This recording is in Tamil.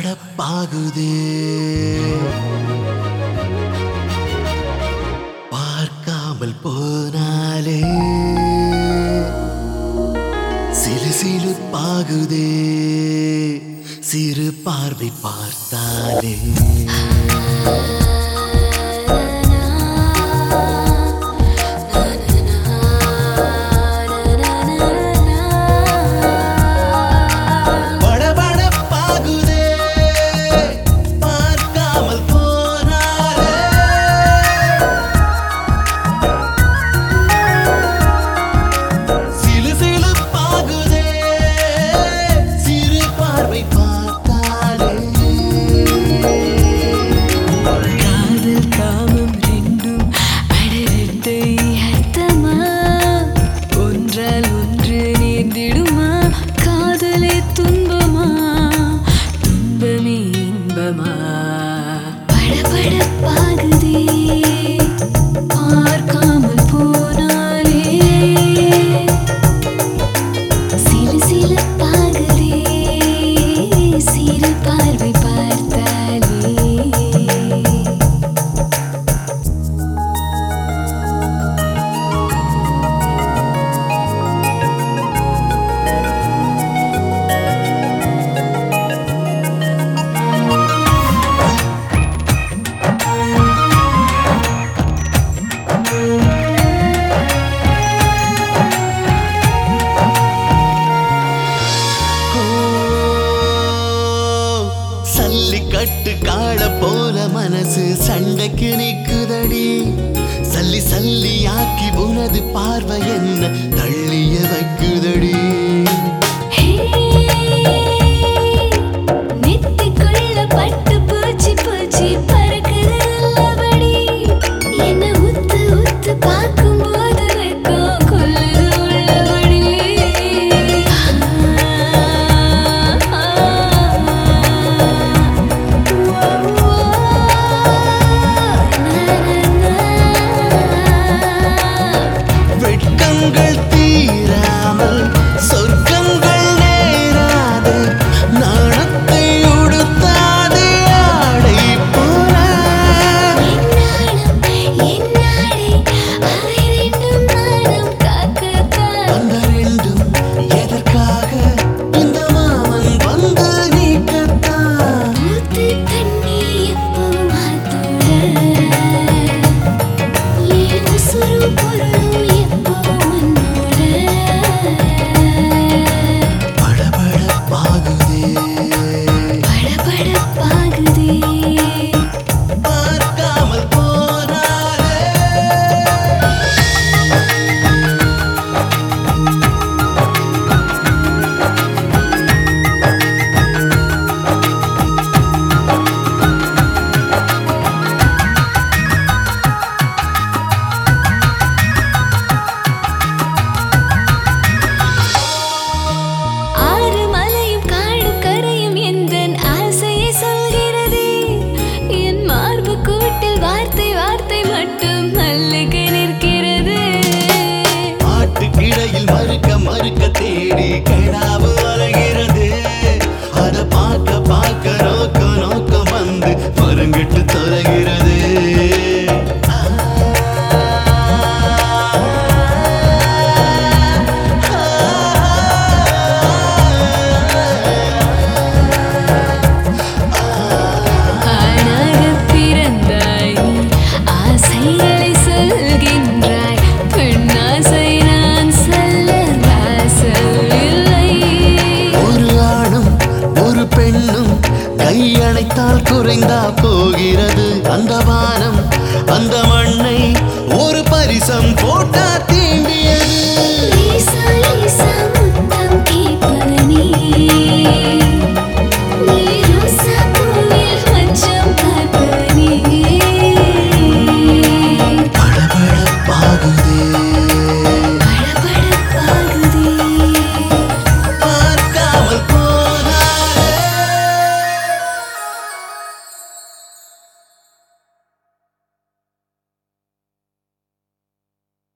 படபடப்பாகுதே பார்க்காமல் போனாலே சிலு சிலுப்பாகுதே சிறு பார்வை பார்த்தாலே படபடப்பாகுதே பார்க்காமல் போனாலே சிலு சிலுப்பாகுதே சிறு பார்வை பார்த்தாலே காதல் காமம் ரெண்டும் அடரெட்டை அர்த்தமா ஒன்றால் ஒன்று நேர்ந்திடுமா காதலே துன்பமா துன்பமே இன்பமா படபடப்பாகுதே பார்க்காமல் போனாலே சிலு சிலுப்பாகுதே சிறு பார்வை பார்த்தாலே சல்லிக்கட்டு காட போல மனசு சண்டைக்கு நிக்குதடி சல்லி சல்லி ஆக்கி உனது பார்வை என்ன தள்ளிய வைக்குதடி நெத்திக்குள்ள பட்டு பூச்சி பூச்சி பறக்குது நல்லபடி என்ன உத்து உத்து பார்க்கும்போது வெக்கம் கொல்லுது உள்ளபடி வெட்கங்கள் தீராமல் சொர்க்கங்கள் நேராது நாணத்தை உடுத்தாதே ஆடை போல அந்த ரெண்டும் எதற்காக இந்த மாமன் வந்து நீக்கத்தான் படபடப்பாகுதே பார்க்காமல் போனாலே ஆறு மலையும் காடு கரையும் எந்தன் ஆசையை சொல்கிறதே என் மார்பு கூட்டில் வார்த்தை வார்த்தை மட்டும் மல்லிகை நிற்கிறது ஆட்டுக்கிடையில் மறுக்க மறுக்க தேடி கிடாவு அலைகிறது அத பார்க்க பார்க்க நோக்க நோக்க வந்து மருங்கிட்டு தொலைகிறது ஆணாகப் பிறந்தாய் நீ ஆசைகளை சொல்கின்றாய் பெண்ணாசை நான் சொல்ல வாசல் இல்லை ஒரு ஆணும் ஒரு பெண்ணும் கையணைத்தால் குறைந்தா போகிறது அந்த வானம் அந்த மண்ணை ஒரு பரிசம் போட்டா தீண்டியது நீ